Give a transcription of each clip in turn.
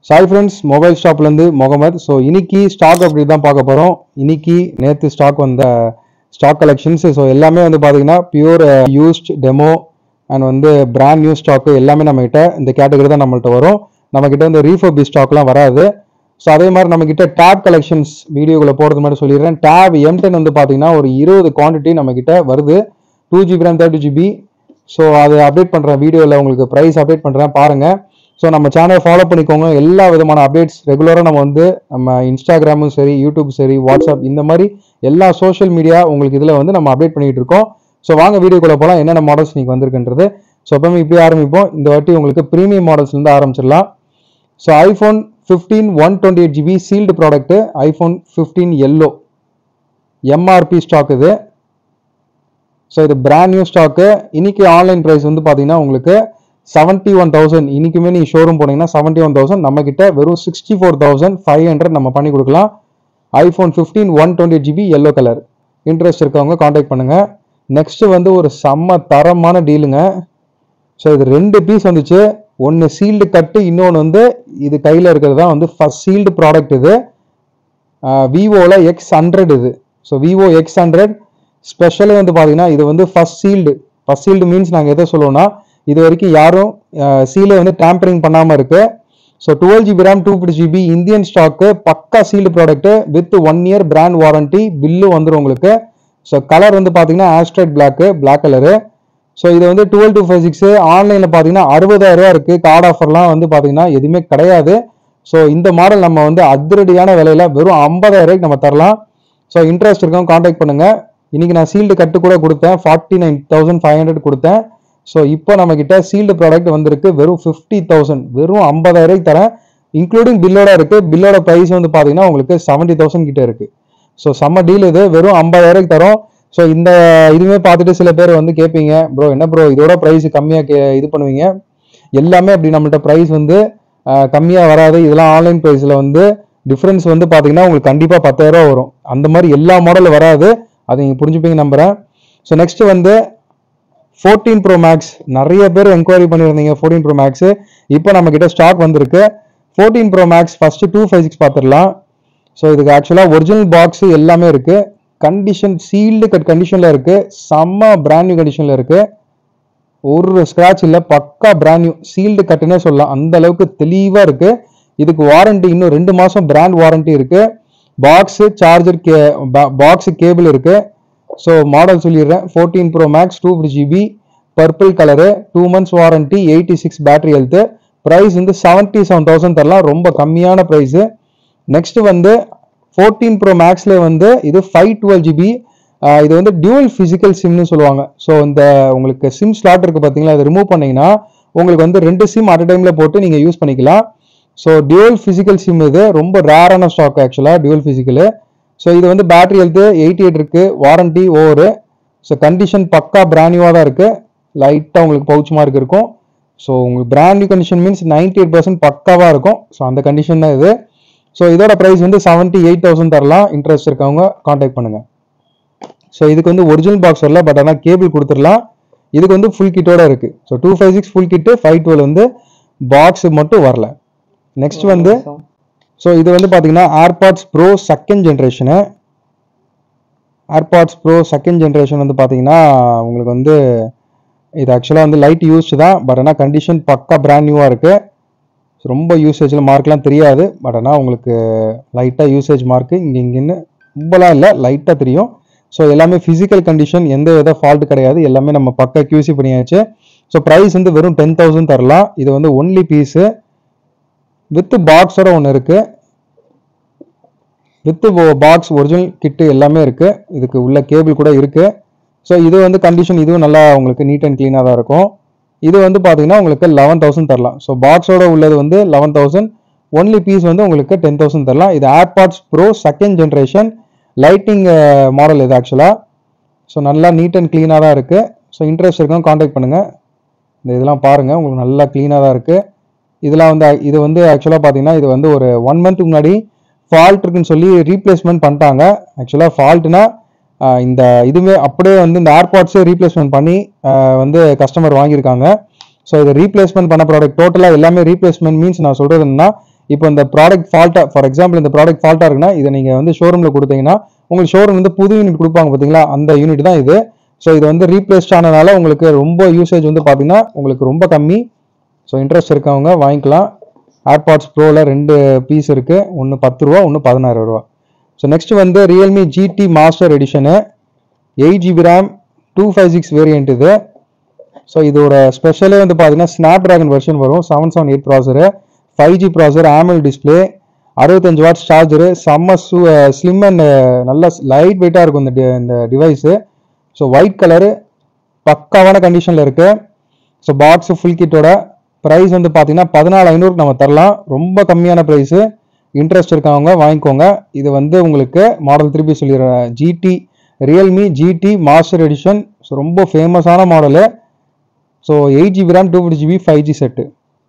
Sai friends mobile ஷாப்லேருந்து Mohammed so இன்னைக்கு stock அப்படி தான் பார்க்க போகிறோம் இன்னைக்கு நேற்று ஸ்டாக் வந்த ஸ்டாக் கலெக்ஷன்ஸ் ஸோ எல்லாமே வந்து பார்த்தீங்கன்னா பியூர் யூஸ்ட் டெமோ அண்ட் வந்து பிராண்ட் நியூ ஸ்டாக்கு எல்லாமே நம்மகிட்ட இந்த கேட்டகரி தான் நம்மள்ட்ட வரும் நம்மக்கிட்ட வந்து ரீஃபர்பி ஸ்டாக்லாம் வராது ஸோ அதே மாதிரி நம்மக்கிட்ட டேப் கலெக்ஷன்ஸ் வீடியோக்குள்ள போகிறது மாதிரி சொல்லிடுறேன் டேப் எம் டென் வந்து பார்த்தீங்கன்னா ஒரு இருபது குவான்டிட்டி நம்மக்கிட்ட வருது two GB RAM thirty GB so அதை அப்டேட் பண்ணுறேன் வீடியோவில் உங்களுக்கு ப்ரைஸ் அப்டேட் பண்ணுறேன் பாருங்கள் ஸோ நம்ம சேனலை ஃபாலோ பண்ணிக்கோங்க எல்லா விதமான அப்டேட்ஸ் ரெகுலராக நம்ம வந்து நம்ம இன்ஸ்டாகிராமும் சரி யூடியூப் சரி வாட்ஸ்அப் இந்த மாதிரி எல்லா சோஷியல் மீடியா உங்களுக்கு இதில் வந்து நம்ம அப்டேட் பண்ணிட்டு இருக்கோம் ஸோ வாங்க வீடியோக்குள்ள போகலாம் என்னென்ன மாடல்ஸ் இன்னைக்கு வந்திருக்குன்றது ஸோ எப்பவுமே இப்படி ஆரம்பிப்போம் இந்த வாட்டி உங்களுக்கு ப்ரீமியம் மாடல்ஸ்லேருந்து ஆரம்பிச்சிடலாம் so iPhone fifteen one twenty eight GB sealed product iPhone fifteen yellow MRP stock இது ஸோ இது பிராண்ட் நியூ ஸ்டாக்கு இன்னைக்கு ஆன்லைன் ப்ரைஸ் வந்து பார்த்தீங்கன்னா உங்களுக்கு செவன்ட்டி ஒன் தௌசண்ட் இன்னைக்குமே நீ ஷோரூம் போனீங்கன்னா செவன்ட்டி ஒன் தௌசண்ட் நம்ம கிட்ட வெறும் sixty four thousand five hundred நம்ம பண்ணி கொடுக்கலாம் iPhone fifteen one twenty GB yellow colour interest இருக்கவங்க காண்டாக்ட் பண்ணுங்க நெக்ஸ்ட் வந்து ஒரு செம்ம தரமான டீலுங்க ஸோ இது ரெண்டு பீஸ் வந்துச்சு ஒன்று சீல்டு கட்டு இன்னொன்று வந்து இது கையில் இருக்கிறது தான் வந்து ஃபஸ்ட் சீல்டு ப்ராடக்ட் இது விவோவில் எக்ஸ் ஹண்ட்ரட் இது ஸோ விவோ எக்ஸ் ஹண்ட்ரட் ஸ்பெஷலே வந்து பார்த்தீங்கன்னா இது வந்து first sealed first sealed means நாங்கள் எதை சொல்லுவோம்னா இது வரைக்கும் யாரும் சீலை வந்து டேம்பரிங் பண்ணாமல் இருக்கு so twelve GB RAM two fifty GB Indian stock பக்கா sealed product with one year brand warranty bill வந்துடும் உங்களுக்கு ஸோ கலர் வந்து பார்த்தீங்கன்னா asteroid black black colour so இது வந்து டுவெல் டூ ஃபைவ் சிக்ஸ் ஆன்லைனில் பார்த்தீங்கன்னா அறுபதாயிரம் ரூபா இருக்குது கார்டு ஆஃபர்லாம் வந்து பார்த்தீங்கன்னா எதுவுமே கிடையாது ஸோ இந்த மாடல் நம்ம வந்து அதிரடியான விலையில வெறும் ஐம்பதாயிரம் ரூபாய்க்கு நம்ம தரலாம் ஸோ இன்ட்ரெஸ்ட் இருக்கவங்க காண்டாக்ட் பண்ணுங்க இன்னைக்கு நான் சீல்டு கட்டு கூட கொடுத்தேன் forty nine thousand five hundred கொடுத்தேன் ஸோ இப்போ நம்ம கிட்ட சீல்டு ப்ராடக்ட் வந்திருக்கு வெறும் ஃபிஃப்டி தௌசண்ட் வெறும் ஐம்பதாயிரம் ரூபாய்க்கு தரேன் இன்க்ளூடிங் பில்லோட இருக்கு பில்லோட ப்ரைஸ் வந்து பார்த்தீங்கன்னா உங்களுக்கு செவன்ட்டி தௌசண்ட் கிட்ட இருக்கு ஸோ செம்ம டீல் இது வெறும் ஐம்பதாயிரம் தரோம் ஸோ இந்த இதுவுமே பார்த்துட்டு சில பேர் வந்து கேட்பீங்க ப்ரோ என்ன ப்ரோ இதோட ப்ரைஸ் கம்மியாக கே இது பண்ணுவீங்க எல்லாமே அப்படி நம்மள்ட்ட ப்ரைஸ் வந்து கம்மியாக வராது இதெல்லாம் ஆன்லைன் ப்ரைஸில் வந்து டிஃப்ரென்ஸ் வந்து பார்த்தீங்கன்னா உங்களுக்கு கண்டிப்பாக பத்தாயிரம் வரும் அந்த மாதிரி எல்லா மாடலும் வராது அதை நீங்கள் புரிஞ்சுப்பீங்க நம்புகிறேன் ஸோ நெக்ஸ்ட் வந்து ஃபோர்டீன் ப்ரோ மேக்ஸ் நிறைய பேர் என்கொயரி பண்ணியிருந்தீங்க ஃபோர்டீன் ப்ரோ மேக்ஸ் இப்போ நம்ம கிட்ட ஸ்டாக் வந்திருக்கு fourteen pro max first two five six பார்த்துடலாம் ஸோ இதுக்கு ஆக்சுவலாக ஒரிஜினல் பாக்ஸ் எல்லாமே இருக்கு கண்டிஷன் சீல்டு கட் கண்டிஷனில் இருக்கு செம்ம பிராண்ட் நியூ கண்டிஷனில் இருக்கு ஒரு ஸ்க்ராட்ச் இல்லை பக்கா பிராண்ட் நியூ சீல்டு கட்டுனே சொல்லலாம் அந்த அளவுக்கு தெளிவாக இருக்கு இதுக்கு வாரண்டி இன்னும் ரெண்டு மாதம் பிராண்ட் வாரண்டி இருக்கு பாக்ஸு சார்ஜர் கே பாக்ஸு கேபிள் இருக்கு ஸோ மாடல் சொல்லிடுறேன் fourteen pro max two fifty GB purple colour two months warranty eighty six battery health price வந்து செவன்ட்டி செவன் தௌசண்ட் தரலாம் ரொம்ப கம்மியான ப்ரைஸு நெக்ஸ்ட் வந்து ஃபோர்டீன் ப்ரோ மேக்ஸ்ல வந்து இது ஃபைவ் டுவெல் ஜிபி இது வந்து டியூவல் ஃபிசிக்கல் சிம்னு சொல்லுவாங்க ஸோ இந்த உங்களுக்கு சிம் ஸ்லாட் இருக்கு பார்த்தீங்களா அதை ரிமூவ் பண்ணீங்கன்னா உங்களுக்கு வந்து ரெண்டு சிம் அட் டைம்ல போட்டு நீங்கள் யூஸ் பண்ணிக்கலாம் ஸோ டியூவல் ஃபிசிக்கல் சிம் இது ரொம்ப ரேரான ஸ்டாக் ஆக்சுவலாக டியூவல் ஃபிசிக்கலு ஸோ இது வந்து பேட்டரி ஹெல்த்து எயிட்டி எயிட் இருக்கு வாரண்டி ஓவரு ஸோ கண்டிஷன் பக்கா பிராண்ட் தான் இருக்கு லைட்டாக உங்களுக்கு பவுச் மார்க் இருக்கும் ஸோ உங்களுக்கு brand new condition means ninety eight percent பக்காவாக இருக்கும் ஸோ அந்த கண்டிஷன் தான் இது ஸோ இதோட ப்ரைஸ் வந்து செவன்ட்டி எயிட் தௌசண்ட் தரலாம் இன்ட்ரெஸ்ட் இருக்கவங்க காண்டாக்ட் பண்ணுங்க ஸோ இதுக்கு வந்து ஒரிஜினல் பாக்ஸ் வரல பட் ஆனால் கேபிள் கொடுத்துடலாம் இதுக்கு வந்து ஃபுல் கிட்டோட இருக்கு so two five six full kit five twelve வந்து பாக்ஸ் மட்டும் வரல நெக்ஸ்ட் வந்து ஸோ இது வந்து பார்த்தீங்கன்னா AirPods pro second generation AirPods pro second generation வந்து பார்த்தீங்கன்னா உங்களுக்கு வந்து இது ஆக்சுவலாக வந்து லைட் யூஸ்டு தான் பட் ஆனால் கண்டிஷன் பக்கா பிராண்ட் நியூவாக இருக்குது ரொம்ப யூசேஜில் மார்க்லாம் தெரியாது பட் ஆனால் உங்களுக்கு லைட்டாக யூசேஜ் மார்க்கு இங்கே இங்கேன்னு ரொம்பலாம் இல்லை லைட்டாக தெரியும் ஸோ எல்லாமே ஃபிசிக்கல் கண்டிஷன் எந்த வித ஃபால்ட் கிடையாது எல்லாமே நம்ம பக்கா கியூசி பண்ணியாச்சு ஸோ ப்ரைஸ் வந்து வெறும் டென் தௌசண்ட் தரலாம் இது வந்து ஒன்லி பீஸு வித் பாக்ஸோட ஒன்று இருக்குது வித் பாக்ஸ் ஒரிஜினல் கிட்டு எல்லாமே இருக்குது இதுக்கு உள்ள கேபிள் கூட இருக்குது ஸோ இது வந்து கண்டிஷன் இதுவும் நல்லா உங்களுக்கு நீட் அண்ட் க்ளீனாக தான் இருக்கும் இது வந்து பார்த்தீங்கன்னா உங்களுக்கு லெவன் தௌசண்ட் தரலாம் ஸோ பாக்ஸோட உள்ளது வந்து லெவன் தௌசண்ட் ஒன்லி பீஸ் வந்து உங்களுக்கு டென் தௌசண்ட் தரலாம் இது AirPods pro second generation lightning model இது ஆக்சுவலாக ஸோ நல்லா நீட் அண்ட் க்ளீனாக தான் இருக்குது ஸோ இன்ட்ரெஸ்ட் இருக்கவங்க காண்டாக்ட் பண்ணுங்கள் இந்த இதெல்லாம் பாருங்கள் உங்களுக்கு நல்லா க்ளீனாக தான் இருக்குது இதெல்லாம் வந்து இது வந்து ஆக்சுவலாக பார்த்தீங்கன்னா இது வந்து ஒரு ஒன் மந்த்துக்கு முன்னாடி ஃபால்ட் இருக்குன்னு சொல்லி ரீப்ளேஸ்மெண்ட் பண்ணிட்டாங்க ஆக்சுவலாக ஃபால்ட்னா இந்த இதுவுமே அப்படியே வந்து இந்த ஏர்பாட்ஸே ரீப்ளேஸ்மெண்ட் பண்ணி ஆஹ் வந்து கஸ்டமர் வாங்கியிருக்காங்க ஸோ இதை ரீப்ளேஸ்மெண்ட் பண்ண ப்ராடக்ட் டோட்டலாக எல்லாமே ரீப்ளேஸ்மெண்ட் மீன்ஸ் நான் சொல்கிறது என்னன்னா இப்போ இந்த ப்ராடக்ட் ஃபால்ட்டாக ஃபார் எக்ஸாம்பிள் இந்த ப்ராடக்ட் ஃபால்ட்டாக இருக்குன்னா இதை நீங்கள் வந்து ஷோரூமில் கொடுத்தீங்கன்னா உங்களுக்கு ஷோரூம் வந்து புது யூனிட் கொடுப்பாங்க பார்த்தீங்களா அந்த யூனிட் தான் இது ஸோ இது வந்து ரீப்ளேஸ்ட் ஆனதுனால உங்களுக்கு ரொம்ப யூசேஜ் வந்து பார்த்தீங்கன்னா உங்களுக்கு ரொம்ப கம்மி ஸோ இன்ட்ரெஸ்ட் இருக்கவங்க வாங்கிக்கலாம் ஏர்பாட்ஸ் ப்ரோவில் ரெண்டு பீஸ் இருக்குது ஒன்று பத்து ரூபா ஒன்று பதினாறு ரூபா ஸோ நெக்ஸ்ட் வந்து Realme GT Master edition eight GB RAM two five six variant இது ஸோ இதோட ஸ்பெஷலே வந்து பார்த்தீங்கன்னா ஸ்னாப் ட்ராகன் வெர்ஷன் வரும் seven seven eight processor five G processor AMOLED display அறுபத்தஞ்சு வாட்ஸ் சார்ஜரு செம்ம சு ஸ்லிம் அண்ட் நல்ல லைட் வெயிட்டாக இருக்கும் இந்த di- இந்த டிவைஸு ஸோ ஒயிட் கலரு பக்காவான கண்டிஷனில் இருக்கு ஸோ பாக்ஸ் ஃபுல் கிட்டோட ப்ரைஸ் வந்து பார்த்தீங்கன்னா பதினாலு ஐநூறுக்கு நம்ம தரலாம் ரொம்ப கம்மியான ப்ரைஸு இன்ட்ரெஸ்ட் இருக்கவங்க வாங்கிக்கோங்க இது வந்து உங்களுக்கு மாடல் திருப்பி சொல்லிடுறேன் GT Realme GT master edition so ரொம்ப ஃபேமஸான model so eight GB RAM two fifty GB five G set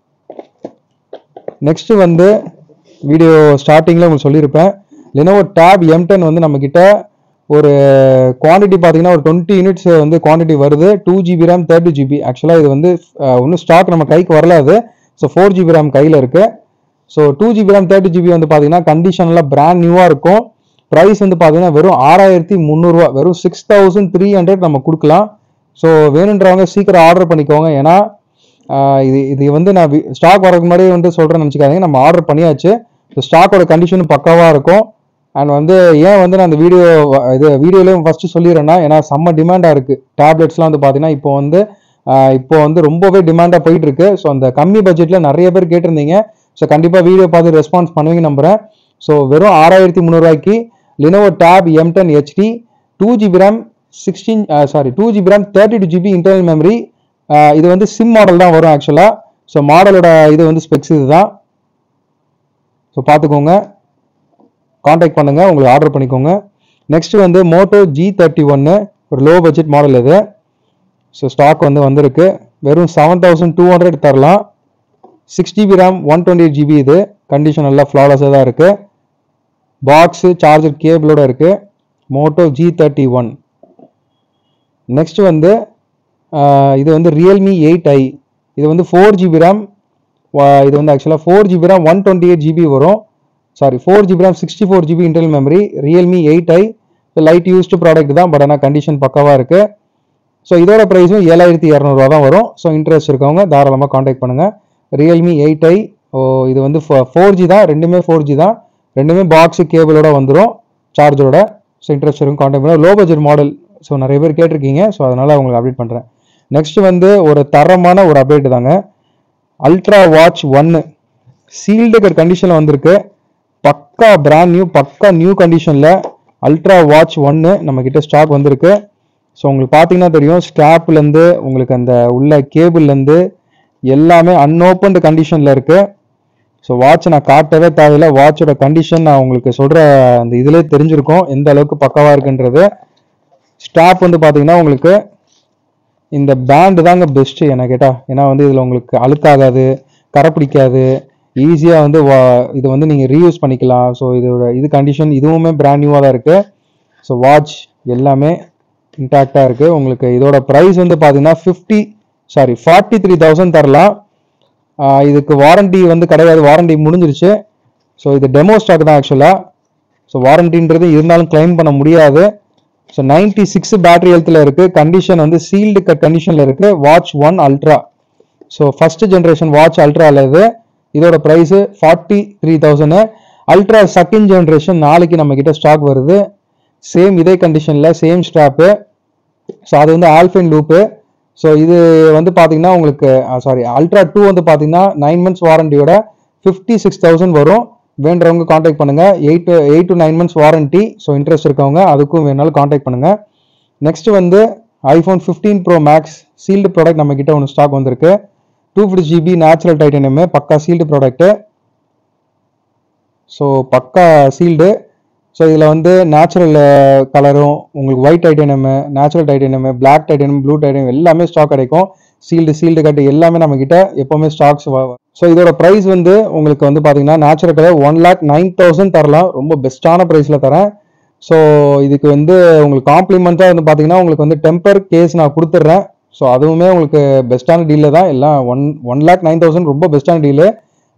next வந்து வீடியோ ஸ்டார்டிங்கில் உங்களுக்கு சொல்லியிருப்பேன் லெனோவோ டேப் எம் டென் வந்து நம்மக்கிட்ட ஒரு குவாண்டிட்டி பார்த்தீங்கன்னா ஒரு டுவெண்ட்டி யூனிட்ஸ் வந்து குவாண்டிட்டி வருது two GB RAM thirty GB ஆக்சுவலாக இது வந்து இன்னும் ஸ்டாக் நம்ம கைக்கு வரல அது ஸோ ஃபோர் ஜிபி ரேம் கையில் இருக்கு so two GB RAM thirty GB வந்து பார்த்தீங்கன்னா கண்டிஷன்லாம் பிராண்ட் நியூவாக இருக்கும் ப்ரைஸ் வந்து பார்த்தீங்கன்னா வெறும் ஆறாயிரத்தி முந்நூறுரூவா வெறும் சிக்ஸ் தௌசண்ட் த்ரீ ஹண்ட்ரட் நம்ம கொடுக்கலாம் ஸோ வேணுன்றவங்க சீக்கிரம் ஆர்டர் பண்ணிக்கோங்க ஏன்னா ஆஹ் இது இது வந்து நான் ஸ்டாக் வரதுக்கு முன்னாடி வந்து சொல்கிறேன்னு நினச்சிக்காதீங்க நம்ம ஆர்டர் பண்ணியாச்சு ஸோ ஸ்டாக்கோட கண்டிஷனும் பக்காவாக இருக்கும் அண்ட் வந்து ஏன் வந்து நான் அந்த வீடியோ இது வீடியோலேயும் ஃபஸ்ட்டு சொல்லிடுறேன்னா ஏன்னா செம்ம டிமாண்டாக இருக்குது டேப்லெட்ஸ்லாம் வந்து பார்த்தீங்கன்னா இப்போ வந்து ஆஹ் இப்போ வந்து ரொம்பவே டிமாண்டாக போயிட்டு இருக்கு ஸோ அந்த கம்மி பட்ஜெட்டில் நிறைய பேர் கேட்டிருந்தீங்க ஸோ கண்டிப்பாக வீடியோ பார்த்து ரெஸ்பான்ஸ் பண்ணுவீங்க நம்புறேன் ஸோ வெறும் ஆறாயிரத்தி முந்நூறுவாய்க்கு Lenovo tab M ten HD two GB RAM sixteen sorry two GB RAM thirty two GB internal memory இது வந்து சிம் மாடல் தான் வரும் ஆக்சுவலாக ஸோ மாடலோட இது வந்து ஸ்பெக்ஸ் இதுதான் ஸோ பார்த்துக்கோங்க காண்டாக்ட் பண்ணுங்க உங்களுக்கு ஆர்டர் பண்ணிக்கோங்க நெக்ஸ்ட் வந்து மோட்டோ ஜி தேர்ட்டி ஒன்று ஒரு லோ பட்ஜெட் மாடல் இது ஸோ ஸ்டாக் வந்து வந்திருக்கு வெறும் செவன் தௌசண்ட் டூ ஹண்ட்ரட் தரலாம் six GB RAM one twenty eight GB இது கண்டிஷன் நல்லா ஃப்ளாலஸாக தான் இருக்குது பாக்ஸு சார்ஜர் கேபிளோட இருக்குது Moto G thirty one next வந்து ஆஹ், இது வந்து ரியல்மி எயிட் ஐ இது வந்து ஃபோர் ஜிபி ரேம் இது வந்து ஆக்சுவலாக four GB RAM one twenty eight GB வரும் sorry four GB RAM sixty four GB internal memory Realme eight i lite used product தான் பட் ஆனால் கண்டிஷன் பக்காவாக இருக்குது ஸோ இதோட ப்ரைஸும் ஏழாயிரத்தி இரநூறுவா தான் வரும் ஸோ இன்ட்ரெஸ்ட் இருக்கவங்க தாராளமாக காண்டாக்ட் பண்ணுங்கள் ரியல்மி எயிட் ஐ ஓ இது வந்து ஃபோர் ஜி தான் ரெண்டுமே ஃபோர் ஜி தான் ரெண்டுமே பாக்ஸு கேபிளோட வந்துடும் சார்ஜரோட ஸோ இன்ட்ரெஸ்ட் இருக்கும் காண்டாக்ட் பண்ணுங்கள் லோ பட்ஜெட் மாடல் ஸோ நிறைய பேர் கேட்டிருக்கீங்க ஸோ அதனால் உங்களுக்கு அப்டேட் பண்ணுறேன் நெக்ஸ்ட் வந்து ஒரு தரமான ஒரு அப்டேட் தாங்க அல்ட்ரா வாட்ச் ஒன்னு சீல்டு கண்டிஷனில் வந்திருக்கு பக்கா பிராண்ட் நியூ பக்கா நியூ கண்டிஷனில் அல்ட்ரா வாட்ச் ஒன்னு நம்ம கிட்ட ஸ்டாக் வந்திருக்கு ஸோ உங்களுக்கு பார்த்தீங்கன்னா தெரியும் ஸ்ட்ராப்லேருந்து உங்களுக்கு அந்த உள்ள கேபிள்லேருந்து எல்லாமே அன்ஓப்பன்டு கண்டிஷனில் இருக்கு ஸோ வாட்ச் நான் காட்டவே தேவையில்ல வாட்சோட கண்டிஷன் நான் உங்களுக்கு சொல்கிற அந்த இதிலே தெரிஞ்சிருக்கும் எந்த அளவுக்கு பக்காவாக இருக்குன்றது ஸ்டாப் வந்து பார்த்தீங்கன்னா உங்களுக்கு இந்த பேண்டு தாங்க பெஸ்ட்டு என்ன கேட்டால் ஏன்னா வந்து இதில் உங்களுக்கு அழுக்காகாது கரை பிடிக்காது ஈஸியாக வந்து வா- இது வந்து நீங்கள் ரீயூஸ் பண்ணிக்கலாம் ஸோ இதோட இது கண்டிஷன் இதுவுமே பிராண்ட் நியூவாக தான் இருக்குது ஸோ வாட்ச் எல்லாமே இன்டாக்டாக இருக்குது உங்களுக்கு இதோட ப்ரைஸ் வந்து பார்த்தீங்கன்னா fifty sorry forty three thousand தரலாம் ஆஹ் இதுக்கு வாரண்டி வந்து கிடையாது வாரண்டி முடிஞ்சிருச்சு ஸோ இது டெமோ ஸ்டாக் தான் ஆக்சுவலாக ஸோ வாரண்டின்றது இருந்தாலும் கிளைம் பண்ண முடியாது ஸோ நைன்டி சிக்ஸ் பேட்டரி ஹெல்த்தில் இருக்குது கண்டிஷன் வந்து சீல்டு கட் கண்டிஷனில் இருக்குது watch one ultra so first generation watch அல்ட்ராவில் இது இதோட price forty three thousand ultra second generation நாளைக்கு நம்ம கிட்ட ஸ்டாக் வருது சேம் இதே கண்டிஷனில் சேம் ஸ்ட்ராப்பு ஸோ அது வந்து ஆல்ஃபின் லூப்பு ஸோ இது வந்து பார்த்தீங்கன்னா உங்களுக்கு சாரி அல்ட்ரா டூ வந்து பார்த்தீங்கன்னா நைன் மந்த்ஸ் வாரண்டியோட ஃபிஃப்டி சிக்ஸ் தௌசண்ட் வரும் வேண்டவங்க காண்டாக்ட் பண்ணுங்க eight eight to nine months warranty so interest இருக்கவங்க அதுக்கும் வேணாலும் காண்டாக்ட் பண்ணுங்க நெக்ஸ்ட் வந்து iPhone fifteen Pro Max sealed product நம்ம கிட்ட ஒன்று ஸ்டாக் வந்திருக்கு two fifty GB natural titanium பக்கா சீல்டு ப்ராடக்ட்டு ஸோ பக்கா சீல்டு ஸோ இதில் வந்து நேச்சுரல் கலரும் உங்களுக்கு white titanium natural titanium black titanium blue titanium எல்லாமே ஸ்டாக் கிடைக்கும் சீல்டு சீல்டு கட்டு எல்லாமே நம்ம கிட்ட எப்போவுமே ஸ்டாக்ஸ் ஸோ இதோட ப்ரைஸ் வந்து உங்களுக்கு வந்து பார்த்தீங்கன்னா natural colour one lakh nine thousand தரலாம் ரொம்ப பெஸ்ட்டான ப்ரைஸில் தரேன் ஸோ இதுக்கு வந்து உங்களுக்கு காம்ப்ளிமெண்ட்டாக வந்து பார்த்தீங்கன்னா உங்களுக்கு வந்து டெம்பர் கேஸ் நான் கொடுத்துட்றேன் ஸோ அதுவுமே உங்களுக்கு பெஸ்ட்டான டீலில் தான் எல்லாம் one one lakh nine thousand ரொம்ப பெஸ்ட்டான டீலு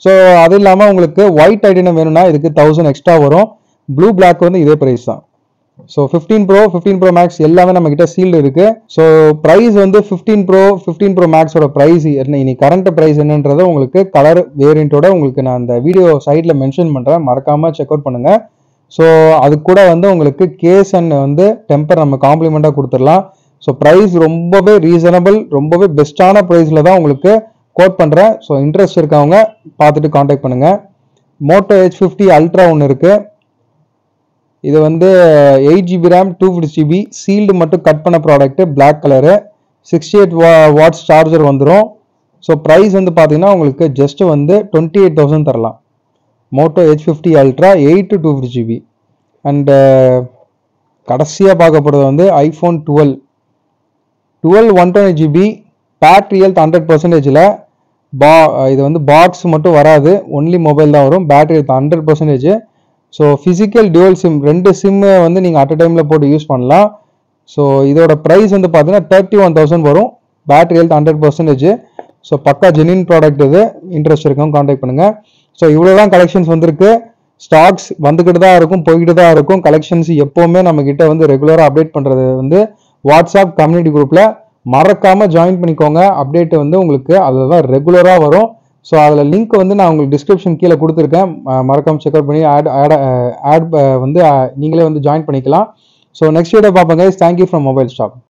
ஸோ அது இல்லாமல் உங்களுக்கு ஒயிட் டைட்டனியம் வேணும்னா இதுக்கு தௌசண்ட் எக்ஸ்ட்ரா வரும் ப்ளூ பிளாக் வந்து இதே ப்ரைஸ் தான் so fifteen Pro fifteen Pro Max எல்லாமே நம்ம கிட்ட சீல்டு இருக்கு ஸோ ப்ரைஸ் வந்து ஃபிஃப்டீன் ப்ரோ ஃபிஃப்டீன் ப்ரோ மேக்ஸோட ப்ரைஸ் என்ன இனி கரண்ட் ப்ரைஸ் என்னன்றதை உங்களுக்கு கலர் வேரியண்ட்டோட உங்களுக்கு நான் அந்த வீடியோ சைடில் மென்ஷன் பண்ணுறேன் மறக்காம செக் அவுட் பண்ணுங்க ஸோ அது கூட வந்து உங்களுக்கு கேஸ் அண்ட் வந்து டெம்பர் நம்ம காம்ப்ளிமெண்ட்டாக கொடுத்துடலாம் ஸோ ப்ரைஸ் ரொம்பவே ரீசனபிள் ரொம்பவே பெஸ்ட்டான ப்ரைஸில் தான் உங்களுக்கு கோட் பண்ணுறேன் ஸோ இன்ட்ரெஸ்ட் இருக்கவங்க பார்த்துட்டு காண்டாக்ட் பண்ணுங்க மோட்டோ ஹெச் ஃபிஃப்டி அல்ட்ரா ஒன்று இருக்குது இது வந்து eight GB RAM two fifty GB sealed மட்டும் கட் பண்ண product Black colour sixty eight watts charger வந்துடும் ஸோ ப்ரைஸ் வந்து பார்த்தீங்கன்னா உங்களுக்கு ஜஸ்ட் வந்து டுவெண்ட்டி எயிட் தௌசண்ட் தரலாம் Moto H fifty ultra eight to two fifty GB and கடைசியாக பார்க்க போகிறது வந்து iPhone twelve twelve one twenty GB battery health hundred பர்சன்டேஜில் பா இது வந்து பாக்ஸ் மட்டும் வராது ஒன்லி மொபைல் தான் வரும் battery health hundred percentage so physical dual sim ரெண்டு சிம்மு வந்து நீங்கள் அட் அ டைமில் போட்டு யூஸ் பண்ணலாம் ஸோ இதோட ப்ரைஸ் வந்து பார்த்தீங்கன்னா தேர்ட்டி ஒன் தௌசண்ட் வரும் battery health hundred percentage so பக்கா ஜெனின் ப்ராடக்ட் இது இன்ட்ரெஸ்ட் இருக்கவங்க காண்டாக்ட் பண்ணுங்கள் ஸோ இவ்வளோ தான் கலெக்ஷன்ஸ் வந்திருக்கு ஸ்டாக்ஸ் வந்துக்கிட்டு தான் இருக்கும் போய்கிட்டு தான் இருக்கும் கலெக்ஷன்ஸ் எப்போவுமே நம்ம கிட்ட வந்து ரெகுலராக அப்டேட் பண்ணுறது வந்து வாட்ஸ்அப் கம்யூனிட்டி குரூப்பில் மறக்காமல் ஜாயின் பண்ணிக்கோங்க அப்டேட் வந்து உங்களுக்கு அதில் தான் ரெகுலராக வரும் ஸோ அதில் லிங்க் வந்து நான் உங்களுக்கு டிஸ்கிரிப்ஷன் கீழே கொடுத்துருக்கேன் ம- மறக்காம செக் அவுட் பண்ணி ஆட் ஆட் ஆட் வந்து அஹ், நீங்களே வந்து ஜாயின் பண்ணிக்கலாம் ஸோ நெக்ஸ்ட் வீடியோ பார்ப்போங்க தேங்க்யூ ஃப்ரம் மொபைல் ஷாப்